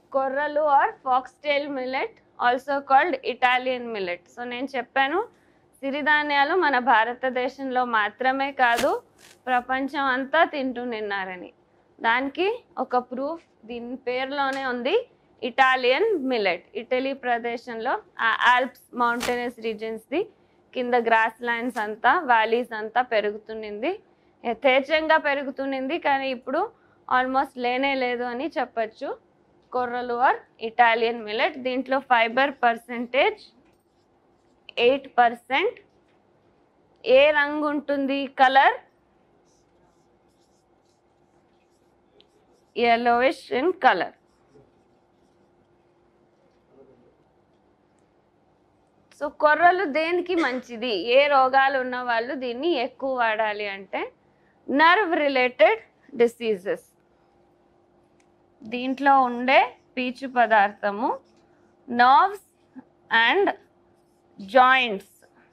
కొర్రలు or foxtail millet also called Italian millet so నేను చెప్పాను సిరిధాన్యాలు మన భారతదేశంలో మాత్రమే కాదు ప్రపంచం అంతా తింటున్నారని దానికి ఒక ప్రూఫ్ దీని పేరులోనే ఉంది ఇటాలియన్ మిల్లెట్ ఇటలీ ప్రదేశంలో ఆ ఆల్ప్స్ మౌంటైనస్ రీజన్స్ది కింద గ్రాస్ ల్యాండ్స్ అంతా వ్యాలీస్ అంతా పెరుగుతున్నింది యథేచ్ఛంగా పెరుగుతున్నింది కానీ ఇప్పుడు ఆల్మోస్ట్ లేనే లేదు అని చెప్పచ్చు కొర్రలు ఆర్ ఇటాలియన్ మిల్లెట్ దీంట్లో ఫైబర్ పర్సంటేజ్ ఎయిట్ పర్సెంట్ ఏ రంగు ఉంటుంది colour yellowish in color. So కొర్రలు దేనికి మంచిది ఏ రోగాలు ఉన్న వాళ్ళు దీన్ని ఎక్కువ వాడాలి అంటే నర్వ్ రిలేటెడ్ డిసీజెస్ దీంట్లో ఉండే పీచు పదార్థము నర్వ్స్ అండ్ జాయింట్స్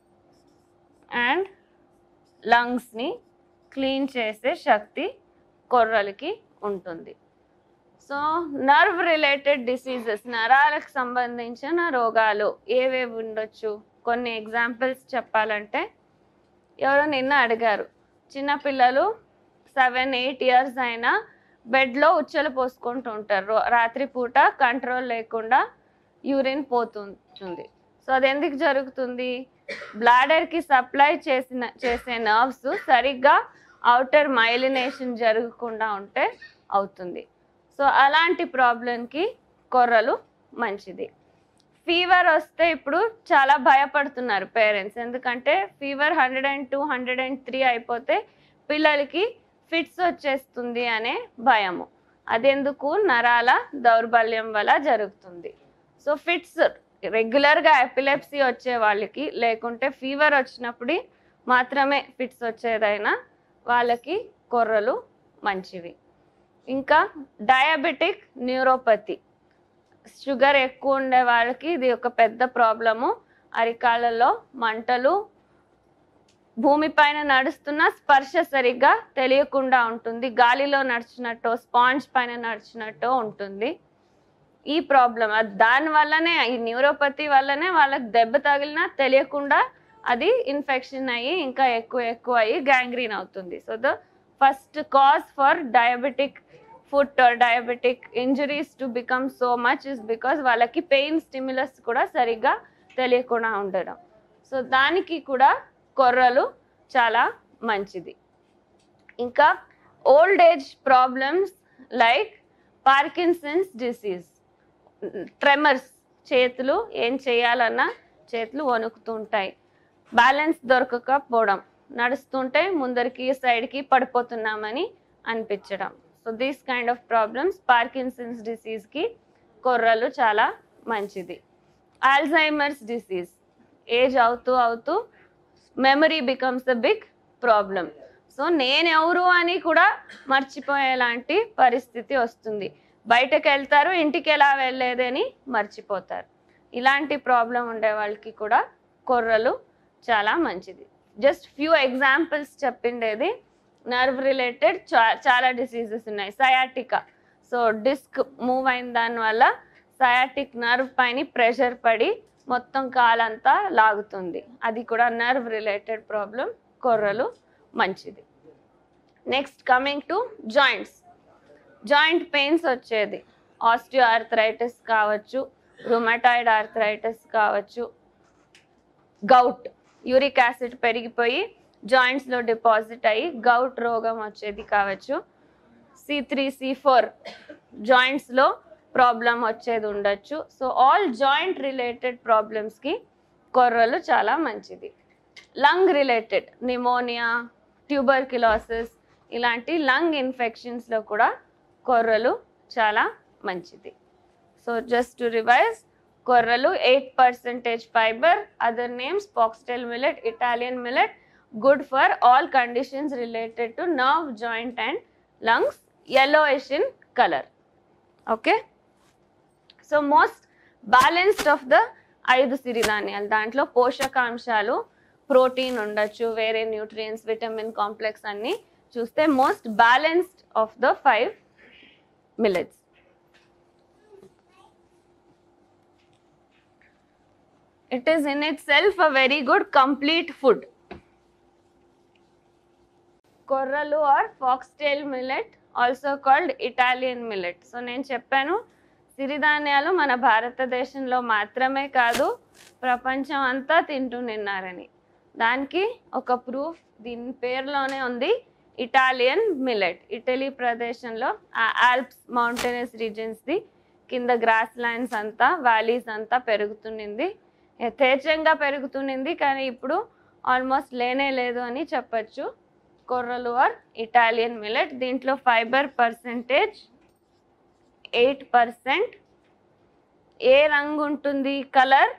అండ్ లంగ్స్ని క్లీన్ చేసే శక్తి కొర్రలకి ఉంటుంది సో నర్వ్ రిలేటెడ్ డిసీజెస్ నరాలకు సంబంధించిన రోగాలు ఏవేవి ఉండొచ్చు కొన్ని ఎగ్జాంపుల్స్ చెప్పాలంటే ఎవరో నిన్న అడిగారు చిన్నపిల్లలు సెవెన్ ఎయిట్ ఇయర్స్ అయినా బెడ్లో ఉచ్చలు పోసుకుంటూ ఉంటారు రో- రాత్రిపూట కంట్రోల్ లేకుండా యూరిన్ పోతుంటుంది సో అది ఎందుకు జరుగుతుంది బ్లాడర్కి సప్లై చేసిన చేసే నర్వ్స్ సరిగ్గా అవుటర్ మైలినేషన్ జరగకుండా ఉంటే అవుతుంది సో అలాంటి ప్రాబ్లంకి కొర్రలు మంచిది ఫీవర్ వస్తే ఇప్పుడు చాలా భయపడుతున్నారు పేరెంట్స్ ఎందుకంటే fever hundred and two hundred and three అయిపోతే పిల్లలకి ఫిట్స్ వచ్చేస్తుంది అనే భయము అదెందుకు నరాల దౌర్బల్యం వల్ల జరుగుతుంది సో ఫిట్స్ రెగ్యులర్గా ఎపిలెప్సీ వచ్చే వాళ్ళకి లేకుంటే ఫీవర్ వచ్చినప్పుడు మాత్రమే ఫిట్స్ వచ్చేదైనా వాళ్ళకి కొర్రలు మంచివి ఇంకా డయాబెటిక్ న్యూరోపతి షుగర్ ఎక్కువ ఉండే వాళ్ళకి ఇది ఒక పెద్ద ప్రాబ్లము అరికాళ్ళలో మంటలు భూమిపైన నడుస్తున్న స్పర్శ సరిగ్గా తెలియకుండా ఉంటుంది గాలిలో నడిచినట్టు స్పాంజ్ పైన నడిచినట్టు ఉంటుంది ఈ ప్రాబ్లం దాని వల్లనే ఈ న్యూరోపతి వల్లనే వాళ్ళకి దెబ్బ తగిలినా తెలియకుండా అది ఇన్ఫెక్షన్ అయ్యి ఇంకా ఎక్కువ ఎక్కువ అయ్యి గ్యాంగ్రీన్ అవుతుంది so the first cause for diabetic foot or diabetic injuries to become so much is because వాళ్ళకి పెయిన్ స్టిమ్యులస్ కూడా సరిగ్గా తెలియకుండా ఉండడం సో దానికి కూడా కొర్రలు చాలా మంచిది ఇంకా old age problems like Parkinson's disease tremors చేతులు ఏం చేయాలన్నా చేతులు వణుకుతూ ఉంటాయి బ్యాలెన్స్ దొరకకపోవడం నడుస్తుంటే ముందరికి సైడ్కి పడిపోతున్నామని అనిపించడం so these kind of problems Parkinson's డిసీజ్కి కొర్రలు చాలా మంచిది ఆల్జైమర్స్ డిసీజ్ ఏజ్ అవుతూ అవుతూ memory becomes the big problem so నేనెవరు అని కూడా మర్చిపోయేలాంటి పరిస్థితి వస్తుంది బయటకు వెళ్తారు ఇంటికి ఎలా వెళ్ళేదని మర్చిపోతారు ఇలాంటి ప్రాబ్లం ఉండే వాళ్ళకి కూడా కొర్రలు చాలా మంచిది జస్ట్ ఫ్యూ ఎగ్జాంపుల్స్ చెప్పిండేది నర్వ్ రిలేటెడ్ చాలా డిసీజెస్ ఉన్నాయి సయాటికా సో డిస్క్ మూవ్ అయిన దానివల్ల సయాటిక్ నర్వ్ పైన ప్రెషర్ పడి మొత్తం కాలంతా లాగుతుంది అది కూడా నర్వ్ రిలేటెడ్ ప్రాబ్లం కొర్రలు మంచిది next coming to joints joint pains వచ్చేది ఆస్టియో ఆర్థరైటిస్ కావచ్చు రుమటాయిడ్ ఆర్థరైటిస్ కావచ్చు గౌట్ యూరిక్ యాసిడ్ పెరిగిపోయి జాయింట్స్లో డిపాజిట్ అయ్యి గౌట్ రోగం వచ్చేది కావచ్చు సి త్రీ సి ఫోర్ జాయింట్స్లో ప్రాబ్లం వచ్చేది ఉండొచ్చు సో ఆల్ జాయింట్ రిలేటెడ్ ప్రాబ్లమ్స్కి కొర్రలు చాలా మంచిది లంగ్ రిలేటెడ్ నిమోనియా ట్యూబర్క్యులోసిస్ ఇలాంటి లంగ్ ఇన్ఫెక్షన్స్లో కూడా కొర్రలు చాలా మంచిది సో జస్ట్ టు రివైజ్ కొర్రలు eight percentage fibre other names foxtail millet Italian millet good for all conditions related to nerve joint and lungs yellowish in color okay so most balanced of the ఐదు సిరిధాన్యాలు దాంట్లో పోషకాంశాలు protein ఉండొచ్చు వేరే nutrients vitamin complex అన్ని చూస్తే most balanced of the five millets it is in itself a very good complete food కొర్రలు or foxtail millet also called Italian millet so నేను చెప్పాను సిరిధాన్యాలు మన భారతదేశంలో మాత్రమే కాదు ప్రపంచం అంతా తింటున్నారని దానికి ఒక ప్రూఫ్ దీని పేరులోనే ఉంది ఇటాలియన్ మిల్లెట్ ఇటలీ ప్రదేశంలో ఆ ఆల్ప్స్ మౌంటైనస్ రీజన్స్ది కింద గ్రాస్ ల్యాండ్స్ అంతా వ్యాలీస్ అంతా పెరుగుతున్నింది యథేచ్ఛంగా పెరుగుతున్నింది కానీ ఇప్పుడు ఆల్మోస్ట్ లేనే లేదు అని చెప్పచ్చు కొర్రలు ఆర్ ఇటాలియన్ మిల్లెట్ దీంట్లో ఫైబర్ పర్సంటేజ్ ఎయిట్ పర్సెంట్ ఏ రంగు ఉంటుంది colour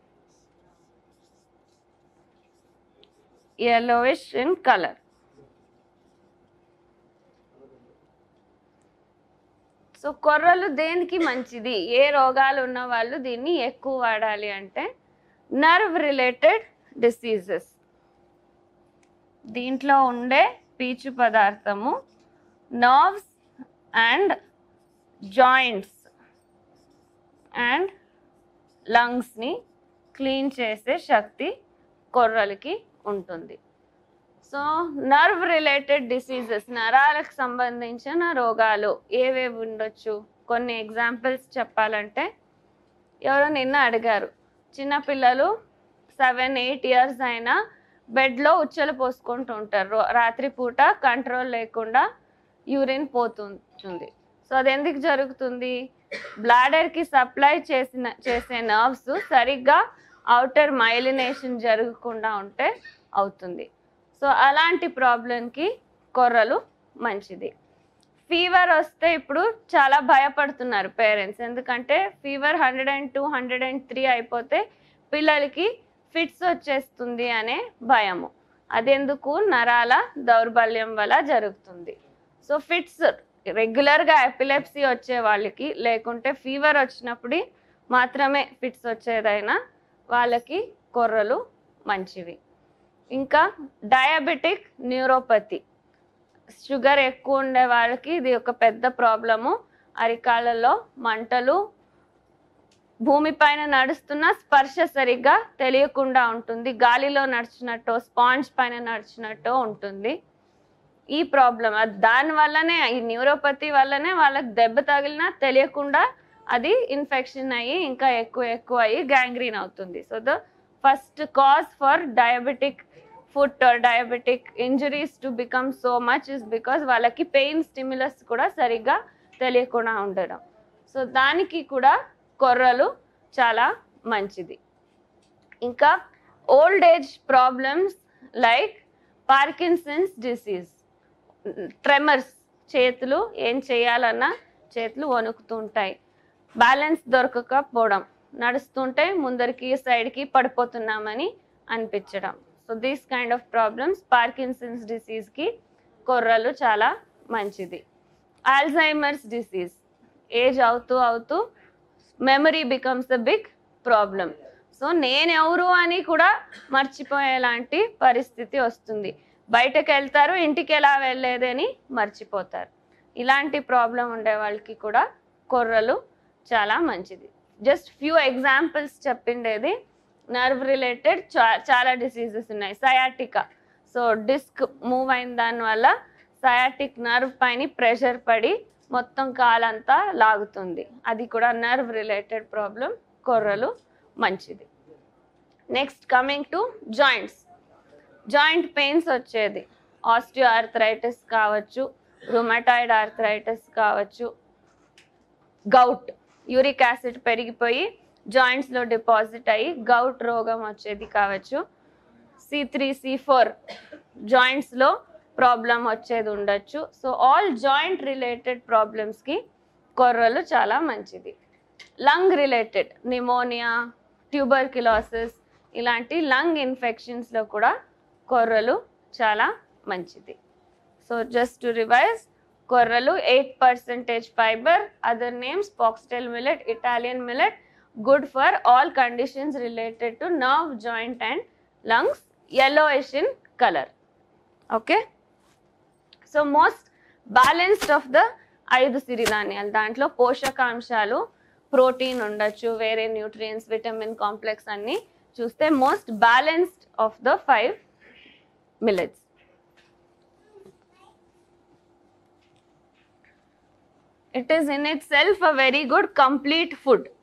yellowish in color. So కొర్రలు దేనికి మంచిది ఏ రోగాలు ఉన్న వాళ్ళు దీన్ని ఎక్కువ వాడాలి అంటే నర్వ్ రిలేటెడ్ డిసీజెస్ దీంట్లో ఉండే పీచు పదార్థము నర్వ్స్ అండ్ జాయింట్స్ అండ్ లంగ్స్ని క్లీన్ చేసే శక్తి కొర్రలకి ఉంటుంది సో నర్వ్ రిలేటెడ్ డిసీజెస్ నరాలకు సంబంధించిన రోగాలు ఏవేవి ఉండొచ్చు కొన్ని ఎగ్జాంపుల్స్ చెప్పాలంటే ఎవరో నిన్న అడిగారు చిన్నపిల్లలు సెవెన్ ఎయిట్ ఇయర్స్ అయినా బెడ్లో ఉచ్చలు పోసుకుంటూ ఉంటారు రో- రాత్రిపూట కంట్రోల్ లేకుండా యూరిన్ పోతుంటుంది సో అది ఎందుకు జరుగుతుంది బ్లాడర్కి సప్లై చేసిన చేసే నర్వ్స్ సరిగ్గా అవుటర్ మైలినేషన్ జరగకుండా ఉంటే అవుతుంది సో అలాంటి ప్రాబ్లంకి కొర్రలు మంచిది ఫీవర్ వస్తే ఇప్పుడు చాలా భయపడుతున్నారు పేరెంట్స్ ఎందుకంటే fever hundred and two hundred and three అయిపోతే పిల్లలకి ఫిట్స్ వచ్చేస్తుంది అనే భయము అదెందుకు నరాల దౌర్బల్యం వల్ల జరుగుతుంది సో ఫిట్స్ రెగ్యులర్గా ఎపిలెప్సీ వచ్చే వాళ్ళకి లేకుంటే ఫీవర్ వచ్చినప్పుడు మాత్రమే ఫిట్స్ వచ్చేదైనా వాళ్ళకి కొర్రలు మంచివి ఇంకా డయాబెటిక్ న్యూరోపతి షుగర్ ఎక్కువ ఉండే వాళ్ళకి ఇది ఒక పెద్ద ప్రాబ్లము అరికాళ్ళలో మంటలు భూమిపైన నడుస్తున్న స్పర్శ సరిగ్గా తెలియకుండా ఉంటుంది గాలిలో నడిచినట్టు స్పాంజ్ పైన నడిచినట్టు ఉంటుంది ఈ ప్రాబ్లం దాని వల్లనే ఈ న్యూరోపతి వల్లనే వాళ్ళకి దెబ్బ తగిలినా తెలియకుండా అది ఇన్ఫెక్షన్ అయ్యి ఇంకా ఎక్కువ ఎక్కువ అయ్యి గ్యాంగ్రీన్ అవుతుంది so the first cause for diabetic foot or diabetic injuries to become so much is because వాళ్ళకి పెయిన్ స్టిమ్యులస్ కూడా సరిగ్గా తెలియకుండా ఉండడం సో దానికి కూడా కొర్రలు చాలా మంచిది ఇంకా old age problems like Parkinson's disease tremors చేతులు ఏం చేయాలన్నా చేతులు వణుకుతుంటాయి బ్యాలెన్స్ దొరకకపోవడం నడుస్తుంటే ముందరికి సైడ్కి పడిపోతున్నామని అనిపించడం so these kind of problems Parkinson's డిసీజ్కి కొర్రలు చాలా మంచిది ఆల్జైమర్స్ డిసీజ్ ఏజ్ అవుతూ అవుతూ memory becomes the big problem so నేనెవరు అని కూడా మర్చిపోయేలాంటి పరిస్థితి వస్తుంది బయటకు వెళ్తారు ఇంటికి ఎలా వెళ్ళలేదని మర్చిపోతారు ఇలాంటి ప్రాబ్లం ఉండే వాళ్ళకి కూడా కొర్రలు చాలా మంచిది జస్ట్ ఫ్యూ ఎగ్జాంపుల్స్ చెప్పిండేది నర్వ్ రిలేటెడ్ చాలా డిసీజెస్ ఉన్నాయి సయాటికా సో డిస్క్ మూవ్ అయిన దానివల్ల సయాటిక్ నర్వ్ పైన ప్రెషర్ పడి మొత్తం కాలంతా లాగుతుంది అది కూడా నర్వ్ రిలేటెడ్ ప్రాబ్లం కొర్రలు మంచిది next coming to joints joint pains వచ్చేది ఆస్టియో ఆర్థరైటిస్ కావచ్చు రుమటాయిడ్ ఆర్థరైటిస్ కావచ్చు గౌట్ యూరిక్ యాసిడ్ పెరిగిపోయి జాయింట్స్లో డిపాజిట్ అయ్యి గౌట్ రోగం వచ్చేది కావచ్చు సి త్రీ సి ఫోర్ జాయింట్స్లో ప్రాబ్లం వచ్చేది ఉండొచ్చు సో ఆల్ జాయింట్ రిలేటెడ్ ప్రాబ్లమ్స్కి కొర్రలు చాలా మంచిది లంగ్ రిలేటెడ్ నిమోనియా ట్యూబర్కిలాసిస్ ఇలాంటి లంగ్ ఇన్ఫెక్షన్స్లో కూడా కొర్రలు చాలా మంచిది సో జస్ట్ టు రివైజ్ కొర్రలు eight percentage fibre other names foxtail millet Italian millet good for all conditions related to nerve joint and lungs yellowish in colour okay so most balanced of the ఐదు సిరిధాన్యాలు దాంట్లో పోషకాంశాలు protein ఉండొచ్చు వేరే nutrients vitamin complex అన్నీ చూస్తే most balanced of the five millets it is in itself a very good complete food